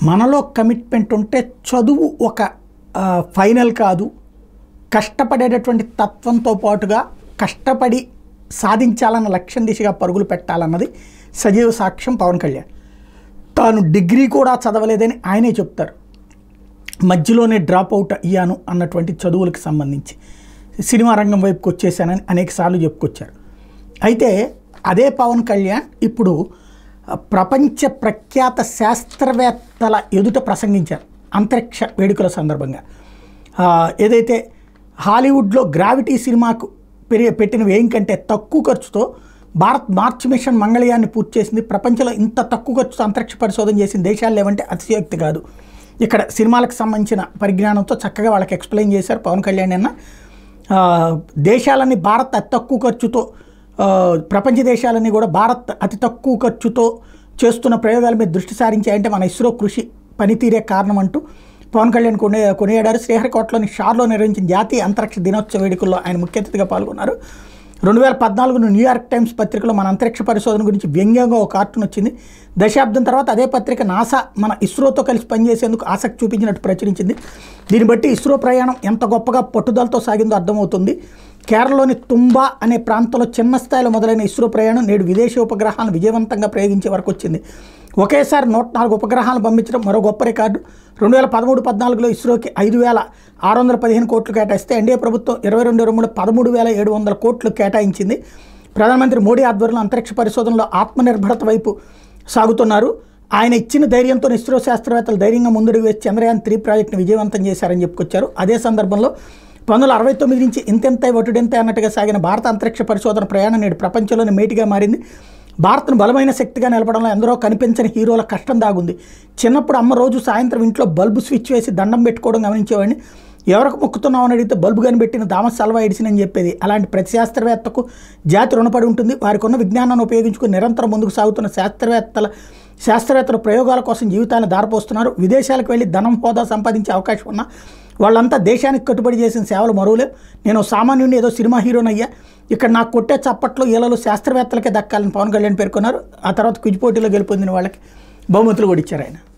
మనలో కమిట్మెంట్ ఉంటే చదువు ఒక ఆ, ఫైనల్ కాదు కష్టపడేటటువంటి తత్వంతో పాటుగా కష్టపడి సాధించాలన్న లక్ష్యం దిశగా పరుగులు పెట్టాలన్నది సజీవ సాక్ష్యం పవన్ కళ్యాణ్ తాను డిగ్రీ కూడా చదవలేదని ఆయనే చెప్తారు మధ్యలోనే డ్రాప్ అవుట్ అయ్యాను అన్నటువంటి చదువులకు సంబంధించి సినిమా రంగం వైపుకి వచ్చేసానని అనేక సార్లు చెప్పుకొచ్చారు అయితే అదే పవన్ కళ్యాణ్ ఇప్పుడు ఆ, ప్రపంచ ప్రఖ్యాత శాస్త్రవేత్తల ఎదుట ప్రసంగించారు అంతరిక్ష వేడుకల సందర్భంగా ఆ, ఏదైతే హాలీవుడ్లో గ్రావిటీ సినిమాకు పెరిగి పెట్టిన వ్యయం కంటే తక్కువ ఖర్చుతో భారత్ మార్చ్ మిషన్ మంగళయాన్ని పూర్తి చేసింది ప్రపంచంలో ఇంత తక్కువ ఖర్చుతో అంతరిక్ష పరిశోధన చేసిన దేశాలు లేవంటే అతిశయోక్తి కాదు ఇక్కడ సినిమాలకు సంబంధించిన పరిజ్ఞానంతో చక్కగా వాళ్ళకి ఎక్స్ప్లెయిన్ చేశారు పవన్ కళ్యాణ్ నిన్న ఆ, దేశాలన్నీ భారత్ అతి తక్కువ ఖర్చుతో ఆ, ప్రపంచ దేశాలన్నీ కూడా భారత్ అతి తక్కువ ఖర్చుతో చేస్తున్న ప్రయోగాల మీద దృష్టి సారించాయంటే మన ఇస్రో కృషి పనితీరే కారణం అంటూ పవన్ కళ్యాణ్ కొనే కొనియాడారు శ్రీహరికోటలోని షార్లో నిర్వహించిన జాతీయ అంతరిక్ష దినోత్సవ వేడుకల్లో ఆయన ముఖ్య అతిథిగా పాల్గొన్నారు రెండు వేల పద్నాలుగును న్యూయార్క్ టైమ్స్ పత్రికలో మన అంతరిక్ష పరిశోధన గురించి వ్యంగ్యంగా ఒక కార్టూన్ వచ్చింది దశాబ్దం తర్వాత అదే పత్రిక నాసా మన ఇస్రోతో కలిసి పనిచేసేందుకు ఆసక్తి చూపించినట్టు ప్రచురించింది దీన్ని బట్టి ఇస్రో ప్రయాణం ఎంత గొప్పగా పట్టుదలతో సాగిందో అర్థమవుతుంది కేరళలోని తుంబా అనే ప్రాంతంలో చిన్న స్థాయిలో మొదలైన ఇస్రో ప్రయాణం నేడు విదేశీ ఉపగ్రహాలను విజయవంతంగా ప్రయోగించే వరకు వచ్చింది ఒకేసారి నూట నాలుగు ఉపగ్రహాలను పంపించడం మరో గొప్ప రికార్డు రెండు వేల పదమూడు పద్నాలుగులో ఇస్రోకి ఐదు వేల ఆరు వందల పదిహేను కోట్లు కేటాయిస్తే ఎన్డీఏ ప్రభుత్వం ఇరవై రెండు ఇరవై మూడు పదమూడు వేల ఏడు వందల కోట్లు కేటాయించింది ప్రధానమంత్రి మోడీ ఆధ్వర్యంలో అంతరిక్ష పరిశోధనలో ఆత్మనిర్భరత వైపు సాగుతున్నారు ఆయన ఇచ్చిన ధైర్యంతో ఇస్రో శాస్త్రవేత్తలు ధైర్యంగా ముందుకు వేసి చంద్రయాన్ త్రీ ప్రాజెక్టును విజయవంతం చేశారని చెప్పుకొచ్చారు అదే సందర్భంలో పంతొమ్మిది వందల అరవై తొమ్మిది నుంచి ఇంతెంతై ఒటుడెంతై అన్నట్టుగా సాగిన భారత అంతరిక్ష పరిశోధన ప్రయాణం నేడు ప్రపంచంలోని మేటిగా మారింది భారత్ను బలమైన శక్తిగా నిలపడంలో ఎందరో కనిపించని హీరోల కష్టం దాగుంది చిన్నప్పుడు అమ్మ రోజు సాయంత్రం ఇంట్లో బల్బు స్విచ్ వేసి దండం పెట్టుకోవడం గమనించేవాడిని ఎవరికి మొక్కుతున్నామని అడిగితే బల్బు కనిపెట్టిన దామస్ సల్వా ఎడిసిన్ అని చెప్పేది అలాంటి ప్రతి శాస్త్రవేత్తకు జాతి రుణపడి ఉంటుంది వారికి ఉన్న విజ్ఞానాన్ని ఉపయోగించుకుని నిరంతరం ముందుకు సాగుతున్న శాస్త్రవేత్తల శాస్త్రవేత్తలు ప్రయోగాల కోసం జీవితాన్ని దారిపోస్తున్నారు విదేశాలకు వెళ్ళి ధనం హోదా సంపాదించే అవకాశం ఉన్నా వాళ్ళంతా దేశానికి కట్టుబడి చేసిన సేవలు మరువులే నేను సామాన్యుడిని ఏదో సినిమా హీరోనయ్యా ఇక్కడ నాకు కొట్టే చప్పట్లు ఈలలో శాస్త్రవేత్తలకే దక్కాలని పవన్ కళ్యాణ్ పేర్కొన్నారు ఆ తర్వాత క్విజ్ పోటీలో గెలుపొందిన వాళ్ళకి బహుమతులు కూడా ఇచ్చారు ఆయన